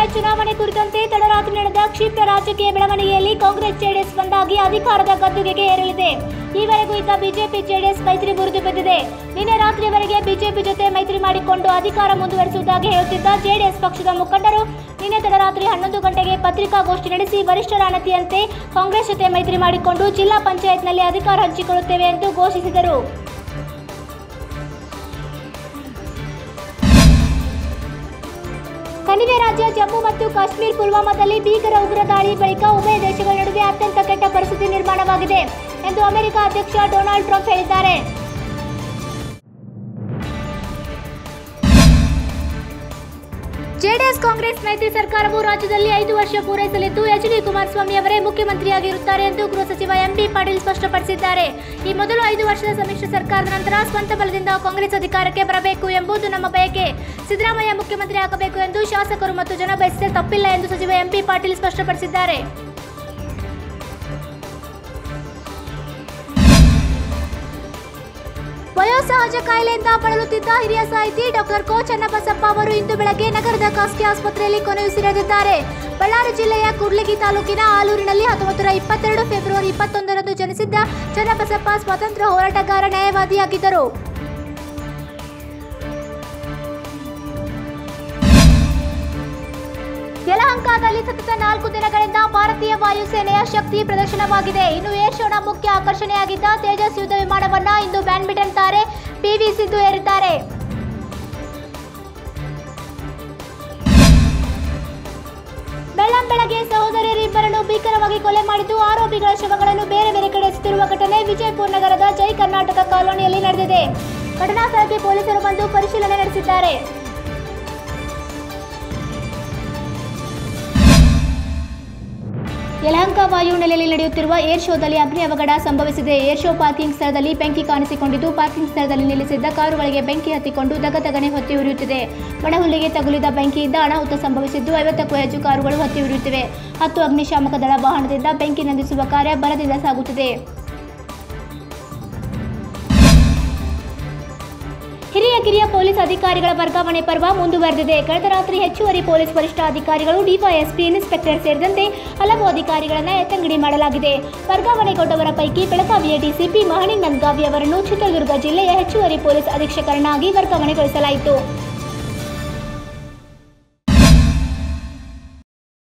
ಚುನಾವಣೆ ಕುರಿತಂತೆ ತಡರಾತ್ರಿ ನಡೆದ ಕ್ಷಿಪ್ರ ರಾಜಕೀಯ ಬೆಳವಣಿಗೆಯಲ್ಲಿ ಕಾಂಗ್ರೆಸ್ ಜೆಡಿಎಸ್ ಒಂದಾಗಿ ಅಧಿಕಾರದ ಗದ್ದುಗೆಗೆ ಏರಲಿದೆ ಈವರೆಗೂ ಇದ್ದ ಬಿಜೆಪಿ ಜೆಡಿಎಸ್ ಮೈತ್ರಿ ಮುರಿದು ಬಿದ್ದಿದೆ ನಿನ್ನೆ ರಾತ್ರಿಯವರೆಗೆ ಬಿಜೆಪಿ ಜೊತೆ ಮೈತ್ರಿ ಮಾಡಿಕೊಂಡು ಅಧಿಕಾರ ಮುಂದುವರಿಸುವುದಾಗಿ ಹೇಳುತ್ತಿದ್ದ ಜೆಡಿಎಸ್ ಪಕ್ಷದ ಮುಖಂಡರು ನಿನ್ನೆ ತಡರಾತ್ರಿ ಹನ್ನೊಂದು ಗಂಟೆಗೆ ಪತ್ರಿಕಾಗೋಷ್ಠಿ ನಡೆಸಿ ವರಿಷ್ಠರ ಅನತಿಯಂತೆ ಕಾಂಗ್ರೆಸ್ ಜೊತೆ ಮೈತ್ರಿ ಮಾಡಿಕೊಂಡು ಜಿಲ್ಲಾ ಪಂಚಾಯತ್ನಲ್ಲಿ ಅಧಿಕಾರ ಹಂಚಿಕೊಳ್ಳುತ್ತೇವೆ ಎಂದು ಘೋಷಿಸಿದರು ಕಣಿವೆ ರಾಜ್ಯ ಜಮ್ಮು ಮತ್ತು ಕಾಶ್ಮೀರ ಪುಲ್ವಾಮಾದಲ್ಲಿ ಭೀಕರ ಉಗ್ರ ದಾಳಿ ಬಳಿಕ ಉಭಯ ದೇಶಗಳ ನಡುವೆ ಅತ್ಯಂತ ಕೆಟ್ಟ ಪರಿಸ್ಥಿತಿ ನಿರ್ಮಾಣವಾಗಿದೆ ಎಂದು ಅಮೆರಿಕ ಅಧ್ಯಕ್ಷ ಡೊನಾಲ್ಡ್ ಟ್ರಂಪ್ ಹೇಳಿದ್ದಾರೆ ಜೆಡಿಎಸ್ ಕಾಂಗ್ರೆಸ್ ಮೈತ್ರಿ ಸರ್ಕಾರವು ರಾಜ್ಯದಲ್ಲಿ ಐದು ವರ್ಷ ಪೂರೈಸಲಿದ್ದು ಎಚ್ ಡಿ ಕುಮಾರಸ್ವಾಮಿ ಅವರೇ ಮುಖ್ಯಮಂತ್ರಿಯಾಗಿರುತ್ತಾರೆ ಎಂದು ಗೃಹ ಸಚಿವ ಎಂಪಿ ಪಾಟೀಲ್ ಸ್ಪಷ್ಟಪಡಿಸಿದ್ದಾರೆ ಈ ಮೊದಲು ಐದು ವರ್ಷದ ಸಮ್ಮಿಶ್ರ ಸರ್ಕಾರದ ನಂತರ ಸ್ವಂತ ಬಲದಿಂದ ಕಾಂಗ್ರೆಸ್ ಅಧಿಕಾರಕ್ಕೆ ಬರಬೇಕು ಎಂಬುದು ನಮ್ಮ ಬಯಕೆ ಸಿದ್ದರಾಮಯ್ಯ ಮುಖ್ಯಮಂತ್ರಿ ಆಗಬೇಕು ಎಂದು ಶಾಸಕರು ಮತ್ತು ಜನ ಬಯಸಿದರೆ ತಪ್ಪಿಲ್ಲ ಎಂದು ಸಚಿವ ಎಂಪಿ ಪಾಟೀಲ್ ಸ್ಪಷ್ಟಪಡಿಸಿದ್ದಾರೆ ವಯೋಸಹಜ ಕಾಯಿಲೆಯಿಂದ ಬಳಲುತ್ತಿದ್ದ ಹಿರಿಯ ಸಾಹಿತಿ ಡಾಕ್ಟರ್ ಕೋ ಚನ್ನಬಸಪ್ಪ ಅವರು ಇಂದು ಬೆಳಗ್ಗೆ ನಗರದ ಖಾಸಗಿ ಆಸ್ಪತ್ರೆಯಲ್ಲಿ ಕೊನೆಯುಸಿರೆಳೆದಿದ್ದಾರೆ ಬಳ್ಳಾರಿ ಜಿಲ್ಲೆಯ ಕುರ್ಲಗಿ ತಾಲೂಕಿನ ಆಲೂರಿನಲ್ಲಿ ಹತ್ತೊಂಬತ್ತು ನೂರ ಇಪ್ಪತ್ತೆರಡು ಫೆಬ್ರವರಿ ಇಪ್ಪತ್ತೊಂದರಂದು ಜನಿಸಿದ್ದ ಚನ್ನಬಸಪ್ಪ ಸ್ವಾತಂತ್ರ್ಯ ಹೋರಾಟಗಾರ ನ್ಯಾಯವಾದಿಯಾಗಿದ್ದರು ಯಲಹಂಕದಲ್ಲಿ ಸತತ ನಾಲ್ಕು ದಿನಗಳಿಂದ ಭಾರತೀಯ ವಾಯುಸೇನೆಯ ಶಕ್ತಿ ಪ್ರದರ್ಶನವಾಗಿದೆ ಇನ್ನು ಏರ್ ಶೋನ ಮುಖ್ಯ ಆಕರ್ಷಣೆಯಾಗಿದ್ದ ತೇಜಸ್ ಯುದ್ಧ ವಿಮಾನವನ್ನ ಇಂದು ಬ್ಯಾಡ್ಮಿಂಟನ್ ತಾರೆ ಪಿವಿ ಸಿಂಧು ಏರಿದ್ದಾರೆ ಬೆಳ್ಳಂ ಬೆಳಗ್ಗೆ ಸಹೋದರಿಯರಿಬ್ಬರನ್ನು ಭೀಕರವಾಗಿ ಕೊಲೆ ಮಾಡಿದ್ದು ಆರೋಪಿಗಳ ಶವಗಳನ್ನು ಬೇರೆ ಬೇರೆ ಕಡೆ ಎಸೆದಿರುವ ಘಟನೆ ವಿಜಯಪುರ ನಗರದ ಜೈ ಕರ್ನಾಟಕ ಕಾಲೋನಿಯಲ್ಲಿ ನಡೆದಿದೆ ಘಟನಾ ಸ್ಥಳಕ್ಕೆ ಪೊಲೀಸರು ಬಂದು ಪರಿಶೀಲನೆ ನಡೆಸಿದ್ದಾರೆ ಯಲಹಂಕ ವಾಯುನೆಲೆಯಲ್ಲಿ ನಡೆಯುತ್ತಿರುವ ಏರ್ ಶೋದಲ್ಲಿ ಅಗ್ನಿ ಅವಘಡ ಸಂಭವಿಸಿದೆ ಏರ್ ಶೋ ಪಾರ್ಕಿಂಗ್ ಸ್ಥಳದಲ್ಲಿ ಬೆಂಕಿ ಕಾಣಿಸಿಕೊಂಡಿದ್ದು ಪಾರ್ಕಿಂಗ್ ಸ್ಥಳದಲ್ಲಿ ನಿಲ್ಲಿಸಿದ್ದ ಕಾರುಗಳಿಗೆ ಬೆಂಕಿ ಹತ್ತಿಕೊಂಡು ದಗದಗನೆ ಹೊತ್ತಿ ಉರಿಯುತ್ತಿದೆ ಒಣಹುಲ್ಲಿಗೆ ತಗುಲಿದ ಬೆಂಕಿಯಿಂದ ಅನಾಹುತ ಸಂಭವಿಸಿದ್ದು ಐವತ್ತಕ್ಕೂ ಹೆಚ್ಚು ಕಾರುಗಳು ಹೊತ್ತಿ ಉರಿಯುತ್ತಿವೆ ಹತ್ತು ಅಗ್ನಿಶಾಮಕ ದಳ ವಾಹನದಿಂದ ಬೆಂಕಿ ನಂದಿಸುವ ಕಾರ್ಯ ಭರದಿಂದ ಸಾಗುತ್ತಿದೆ ಹಿರಿಯ ಕಿರಿಯ ಪೊಲೀಸ್ ಅಧಿಕಾರಿಗಳ ವರ್ಗಾವಣೆ ಪರ್ವ ಮುಂದುವರೆದಿದೆ ಕಳೆದ ರಾತ್ರಿ ಹೆಚ್ಚುವರಿ ಪೊಲೀಸ್ ವರಿಷ್ಠಾಧಿಕಾರಿಗಳು ಡಿವೈಎಸ್ಪಿ ಇನ್ಸ್ಪೆಕ್ಟರ್ ಸೇರಿದಂತೆ ಹಲವು ಅಧಿಕಾರಿಗಳನ್ನು ಎತ್ತಂಗಡಿ ಮಾಡಲಾಗಿದೆ ವರ್ಗಾವಣೆಗೊಂಡವರ ಪೈಕಿ ಬೆಳಗಾವಿಯ ಡಿಸಿಪಿ ಮಹಣಿನಂದ್ಗಾವಿ ಅವರನ್ನು ಚಿತ್ರದುರ್ಗ ಜಿಲ್ಲೆಯ ಹೆಚ್ಚುವರಿ ಪೊಲೀಸ್ ಅಧೀಕ್ಷಕರನ್ನಾಗಿ ವರ್ಗಾವಣೆಗೊಳಿಸಲಾಯಿತು